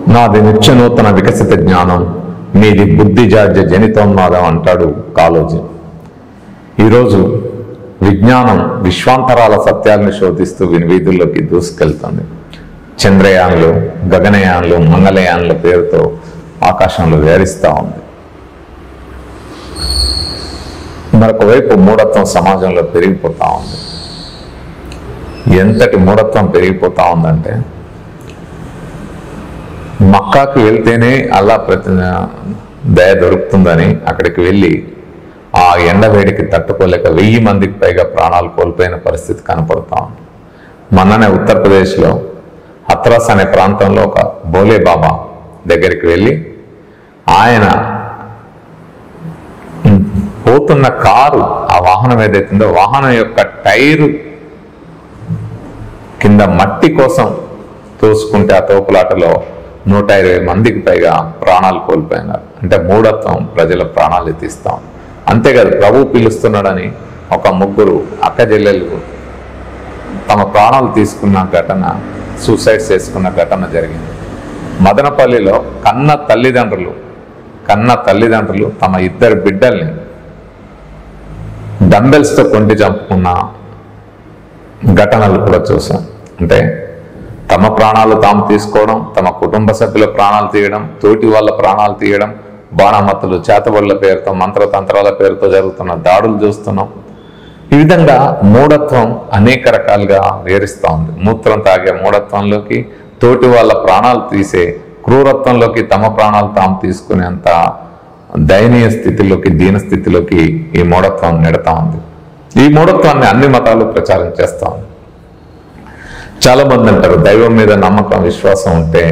నాది నిత్య నూతన వికసిత జ్ఞానం మీది బుద్ధి జాడ్య జనితోన్మాదం అంటాడు కాలోజీ ఈరోజు విజ్ఞానం విశ్వాంతరాల సత్యాలను శోధిస్తూ వినివీధుల్లోకి దూసుకెళ్తుంది చంద్రయాన్లు గగనయాన్లు మంగళయాన్ల పేరుతో ఆకాశంలో వేరిస్తూ ఉంది మరొక వైపు మూఢత్వం సమాజంలో పెరిగిపోతా ఉంది ఎంతటి మూఢత్వం పెరిగిపోతా ఉందంటే మక్కాకి వెళ్తేనే అల్లా ప్రతి దయ దొరుకుతుందని అక్కడికి వెళ్ళి ఆ ఎండ వేడికి తట్టుకోలేక వెయ్యి మందికి పైగా ప్రాణాలు కోల్పోయిన పరిస్థితి కనపడతా ఉంది మొన్ననే ఉత్తరప్రదేశ్లో హత్రాస్ అనే ప్రాంతంలో ఒక బోలే బాబా దగ్గరికి వెళ్ళి ఆయన పోతున్న కారు ఆ వాహనం ఏదైతుందో వాహనం యొక్క టైరు కింద మట్టి కోసం తోసుకుంటే ఆ తోపులాటలో నూట ఇరవై మందికి పైగా ప్రాణాలు కోల్పోయినారు అంటే మూఢత్వం ప్రజల ప్రాణాలు తీస్తాం అంతేకాదు ప్రభు పిలుస్తున్నాడని ఒక ముగ్గురు అక్క చెల్లెలు తమ ప్రాణాలు తీసుకున్న ఘటన సూసైడ్ చేసుకున్న ఘటన జరిగింది మదనపల్లిలో కన్న తల్లిదండ్రులు కన్న తల్లిదండ్రులు తమ ఇద్దరు బిడ్డల్ని డంబెల్స్తో కొంటి చంపుకున్న ఘటనలు కూడా చూసాం అంటే తమ ప్రాణాలు తాము తీసుకోవడం తమ కుటుంబ సభ్యుల ప్రాణాలు తీయడం తోటి వాళ్ళ ప్రాణాలు తీయడం బాణమత్తులు చేతబడుల పేరుతో మంత్రతంత్రాల పేరుతో జరుగుతున్న దాడులు చూస్తున్నాం ఈ విధంగా మూఢత్వం అనేక రకాలుగా వేరిస్తూ ఉంది మూత్రం తాగే మూఢత్వంలోకి తోటి వాళ్ళ ప్రాణాలు తీసే క్రూరత్వంలోకి తమ ప్రాణాలు తాము తీసుకునేంత దయనీయ స్థితిలోకి దీన స్థితిలోకి ఈ మూఢత్వం నెడతా ఉంది ఈ మూఢత్వాన్ని అన్ని మతాలు ప్రచారం చేస్తా ఉంది చాలా మంది అంటారు దైవం మీద నమ్మకం విశ్వాసం ఉంటే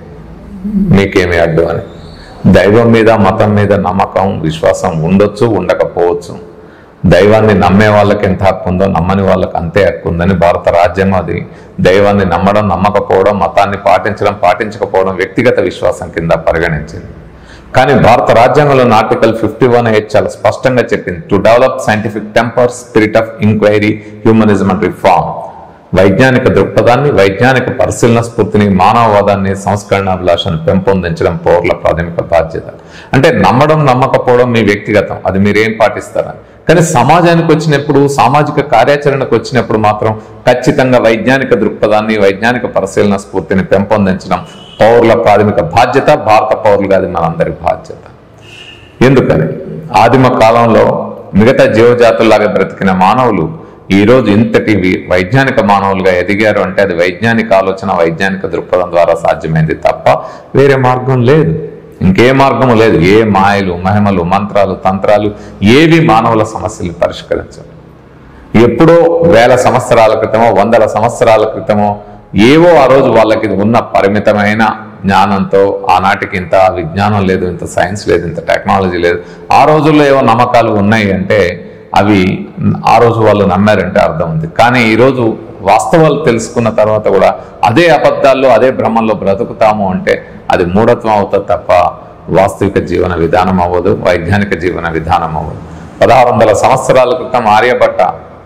మీకేమి అడ్డు అని దైవం మీద మతం మీద నమ్మకం విశ్వాసం ఉండొచ్చు ఉండకపోవచ్చు దైవాన్ని నమ్మే వాళ్ళకి ఎంత హక్కు ఉందో నమ్మని వాళ్ళకి అంతే హక్కు ఉందని భారత రాజ్యాంగం అది దైవాన్ని నమ్మడం నమ్మకపోవడం మతాన్ని పాటించడం పాటించకపోవడం వ్యక్తిగత విశ్వాసం కింద పరిగణించింది కానీ భారత రాజ్యాంగంలో ఆర్టికల్ ఫిఫ్టీ వన్ ఎయిట్ చాలా స్పష్టంగా చెప్పింది to develop scientific temper spirit of inquiry humanism and reform వైజ్ఞానిక దృక్పథాన్ని వైజ్ఞానిక పరిశీలన స్ఫూర్తిని మానవవాదాన్ని సంస్కరణాభిలాషను పెంపొందించడం పౌరుల ప్రాథమిక బాధ్యత అంటే నమ్మడం నమ్మకపోవడం మీ వ్యక్తిగతం అది మీరేం పాటిస్తారని కానీ సమాజానికి వచ్చినప్పుడు సామాజిక కార్యాచరణకు వచ్చినప్పుడు మాత్రం ఖచ్చితంగా వైజ్ఞానిక దృక్పథాన్ని వైజ్ఞానిక పరిశీలన స్ఫూర్తిని పెంపొందించడం పౌరుల ప్రాథమిక బాధ్యత భారత పౌరులుగా అది మనందరి బాధ్యత ఎందుకని ఆదిమ కాలంలో మిగతా జీవజాతుల్లాగా బ్రతికిన మానవులు ఈ రోజు ఇంతటి వి- వైజ్ఞానిక మానవులుగా ఎదిగారు అంటే అది వైజ్ఞానిక ఆలోచన వైజ్ఞానిక దృక్పథం ద్వారా సాధ్యమైంది తప్ప వేరే మార్గం లేదు ఇంకే మార్గము లేదు ఏ మాయలు మహిమలు మంత్రాలు తంత్రాలు ఏవి మానవుల సమస్యలు పరిష్కరించవు ఎప్పుడో వేల సంవత్సరాల క్రితమో వందల సంవత్సరాల క్రితమో ఏవో ఆ రోజు వాళ్ళకి ఉన్న పరిమితమైన జ్ఞానంతో ఆనాటికి ఇంత విజ్ఞానం లేదు ఇంత సైన్స్ లేదు ఇంత టెక్నాలజీ లేదు ఆ రోజుల్లో ఏవో నమ్మకాలు ఉన్నాయి అంటే అవి ఆ రోజు వాళ్ళు నమ్మారంటే అర్థం ఉంది కానీ ఈరోజు వాస్తవాలు తెలుసుకున్న తర్వాత కూడా అదే అబద్ధాల్లో అదే భ్రమంలో బ్రతుకుతాము అంటే అది మూఢత్వం అవుతుంది తప్ప వాస్తవిక జీవన విధానం అవ్వదు వైజ్ఞానిక జీవన విధానం అవ్వదు పదహారు వందల సంవత్సరాల క్రితం ఆర్యభట్ట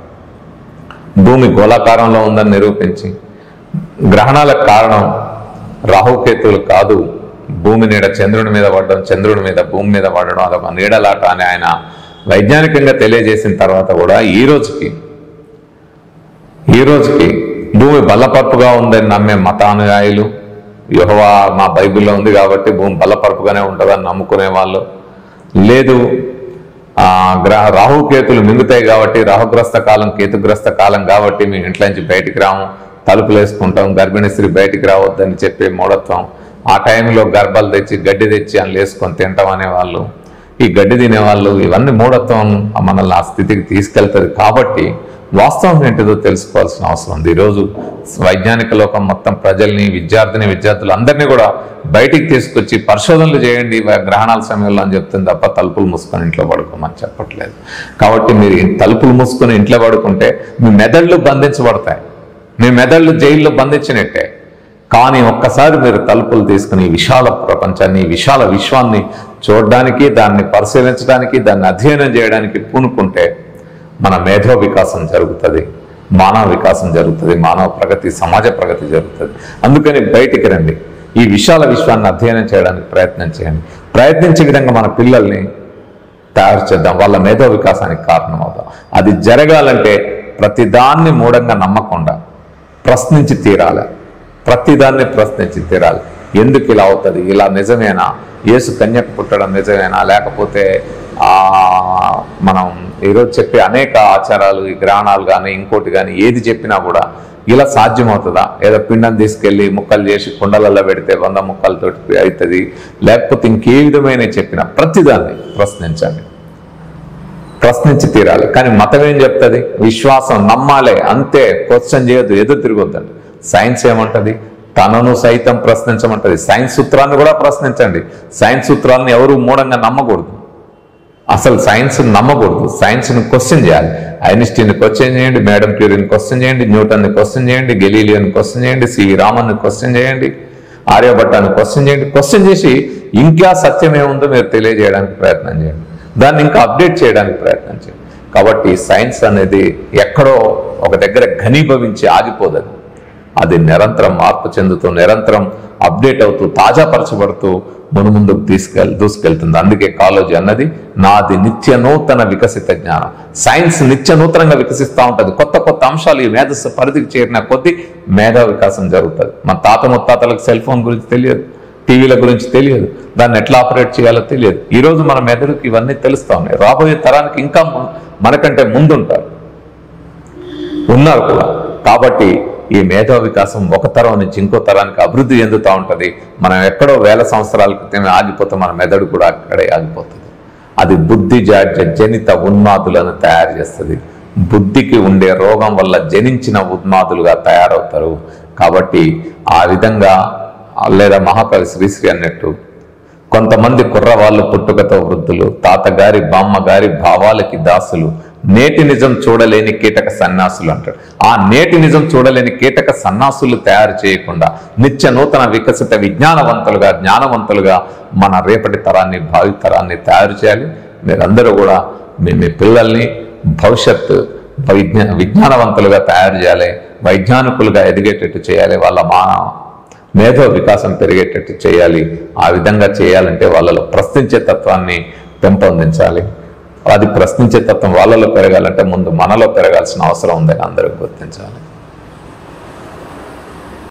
భూమి గోళాకారంలో ఉందని నిరూపించి గ్రహణాలకు కారణం రాహుకేతువులు కాదు భూమి నీడ చంద్రుని మీద పడడం చంద్రుడి మీద భూమి మీద పడడం అదొక నీడలాట అని ఆయన వైజ్ఞానికంగా తెలియజేసిన తర్వాత కూడా ఈ రోజుకి ఈ రోజుకి భూమి బల్లపరుపుగా ఉందని నమ్మే మతానుయాయులు యెహోవా మా బైబిల్లో ఉంది కాబట్టి భూమి బల్లపరుపుగానే ఉంటుందని నమ్ముకునే వాళ్ళు లేదు ఆ గ్రహ రాహుకేతులు మింగుతాయి కాబట్టి రాహుగ్రస్త కాలం కేతుగ్రస్త కాలం కాబట్టి మేము ఇంట్లో నుంచి బయటికి రాము తలుపులు వేసుకుంటాం గర్భిణీ స్త్రీ బయటికి రావద్దని చెప్పే మూఢత్వం ఆ టైంలో గర్భాలు తెచ్చి గడ్డి తెచ్చి అని వేసుకొని తింటాం అనేవాళ్ళు ఈ గడ్డి తినేవాళ్ళు ఇవన్నీ మూఢత్వం మనల్ని ఆ స్థితికి తీసుకెళ్తుంది కాబట్టి వాస్తవం ఏంటిదో తెలుసుకోవాల్సిన అవసరం ఉంది ఈరోజు వైజ్ఞానిక లోకం మొత్తం ప్రజల్ని విద్యార్థిని విద్యార్థులు అందరినీ కూడా బయటికి తీసుకొచ్చి పరిశోధనలు చేయండి వా- గ్రహణాల సమయంలో అని చెప్తుంది తప్ప తలుపులు మూసుకొని ఇంట్లో పడుకోమని చెప్పట్లేదు కాబట్టి మీరు ఈ తలుపులు మూసుకొని ఇంట్లో పడుకుంటే మీ మెదళ్ళు బంధించబడతాయి మీ మెదళ్ళు జైల్లో బంధించినట్టే కానీ ఒక్కసారి మీరు తలుపులు తీసుకుని ఈ విశాల ప్రపంచాన్ని ఈ విశాల విశ్వాన్ని చూడడానికి దాన్ని పరిశీలించడానికి దాన్ని అధ్యయనం చేయడానికి పూనుకుంటే మన మేధో వికాసం జరుగుతుంది మానవ వికాసం జరుగుతుంది మానవ ప్రగతి సమాజ ప్రగతి జరుగుతుంది అందుకని బయటికి రండి ఈ విశాల విశ్వాన్ని అధ్యయనం చేయడానికి ప్రయత్నం చేయండి ప్రయత్నించే విధంగా మన పిల్లల్ని తయారు చేద్దాం వాళ్ళ మేధో వికాసానికి కారణమవుదాం అది జరగాలంటే ప్రతిదాన్ని మూఢంగా నమ్మకుండా ప్రశ్నించి తీరాలి ప్రతిదాన్ని ప్రశ్నించి తీరాలి ఎందుకు ఇలా అవుతుంది ఇలా నిజమేనా యేసు కన్యకు పుట్టడం నిజమేనా లేకపోతే ఆ మనం ఈరోజు చెప్పే అనేక ఆచారాలు ఈ గ్రహణాలు కానీ ఇంకోటి కానీ ఏది చెప్పినా కూడా ఇలా సాధ్యమవుతుందా ఏదో పిండం తీసుకెళ్ళి ముక్కలు చేసి కుండలలో పెడితే వంద ముక్కలతోటి అవుతుంది లేకపోతే ఇంకే విధమైన చెప్పినా ప్రతిదాన్ని ప్రశ్నించండి ప్రశ్నించి తీరాలి కానీ మతం ఏం చెప్తుంది విశ్వాసం నమ్మాలే అంతే క్వశ్చన్ చేయొద్దు ఎదురు తిరగొద్దండి సైన్స్ ఏమంటది తనను సైతం ప్రశ్నించమంటది సైన్స్ సూత్రాన్ని కూడా ప్రశ్నించండి సైన్స్ సూత్రాలను ఎవరు మూఢంగా నమ్మకూడదు అసలు సైన్స్ నమ్మకూడదు సైన్స్ని క్వశ్చన్ చేయాలి ఐన్స్టీన్ క్వశ్చన్ చేయండి మేడం క్యూరీని క్వశ్చన్ చేయండి న్యూటన్ని క్వశ్చన్ చేయండి గెలీలియన్ క్వశ్చన్ చేయండి సివి రామన్ని క్వశ్చన్ చేయండి ఆర్యభట్టాన్ని క్వశ్చన్ చేయండి క్వశ్చన్ చేసి ఇంకా సత్యం ఏముందో మీరు తెలియజేయడానికి ప్రయత్నం చేయండి దాన్ని ఇంకా అప్డేట్ చేయడానికి ప్రయత్నం చేయండి కాబట్టి సైన్స్ అనేది ఎక్కడో ఒక దగ్గర ఘనీభవించి ఆగిపోదది అది నిరంతరం మార్పు చెందుతూ నిరంతరం అప్డేట్ అవుతూ తాజాపరచబడుతూ మును ముందుకు తీసుకెళ్ దూసుకెళ్తుంది అందుకే కాలేజీ అన్నది నాది నిత్య నూతన వికసిత జ్ఞానం సైన్స్ నిత్య నూతనంగా వికసిస్తూ ఉంటుంది కొత్త కొత్త అంశాలు ఈ మేధస్సు పరిధికి చేరిన కొద్దీ మేధా వికాసం జరుగుతుంది మన తాత ముత్తాతలకు సెల్ ఫోన్ గురించి తెలియదు టీవీల గురించి తెలియదు దాన్ని ఎట్లా ఆపరేట్ చేయాలో తెలియదు ఈ రోజు మన మెదడుకి ఇవన్నీ తెలుస్తా ఉన్నాయి రాబోయే తరానికి ఇంకా ము- మనకంటే ముందుంటారు ఉన్నారు కూడా కాబట్టి ఈ మేధో వికాసం ఒక తరం నుంచి ఇంకో తరానికి అభివృద్ధి చెందుతూ ఉంటుంది మనం ఎక్కడో వేల సంవత్సరాల క్రితమే ఆగిపోతే మన మెదడు కూడా అక్కడే ఆగిపోతుంది అది బుద్ధి జాడ్య జనిత ఉన్మాదులను తయారు చేస్తుంది బుద్ధికి ఉండే రోగం వల్ల జనించిన ఉన్మాదులుగా తయారవుతారు కాబట్టి ఆ విధంగా లేదా మహాకవి శ్రీశ్రీ అన్నట్టు కొంతమంది కుర్రవాళ్ళు పుట్టుకతో వృద్ధులు తాతగారి బామ్మగారి భావాలకి దాసులు నేటి నిజం చూడలేని కీటక సన్యాసులు అంటాడు ఆ నేటి నిజం చూడలేని కీటక సన్యాసులు తయారు చేయకుండా నిత్య నూతన వికసిత విజ్ఞానవంతులుగా జ్ఞానవంతులుగా మన రేపటి తరాన్ని భావి తరాన్ని తయారు చేయాలి మీరందరూ కూడా మీ మీ పిల్లల్ని భవిష్యత్తు విజ్ఞా విజ్ఞానవంతులుగా తయారు చేయాలి వైజ్ఞానికులుగా ఎదిగేటట్టు చేయాలి వాళ్ళ మా మేధో వికాసం పెరిగేటట్టు చేయాలి ఆ విధంగా చేయాలంటే వాళ్ళలో ప్రశ్నించే తత్వాన్ని పెంపొందించాలి అది ప్రశ్నించే తత్వం వాళ్ళలో పెరగాలంటే ముందు మనలో పెరగాల్సిన అవసరం ఉందని అందరూ గుర్తించాలి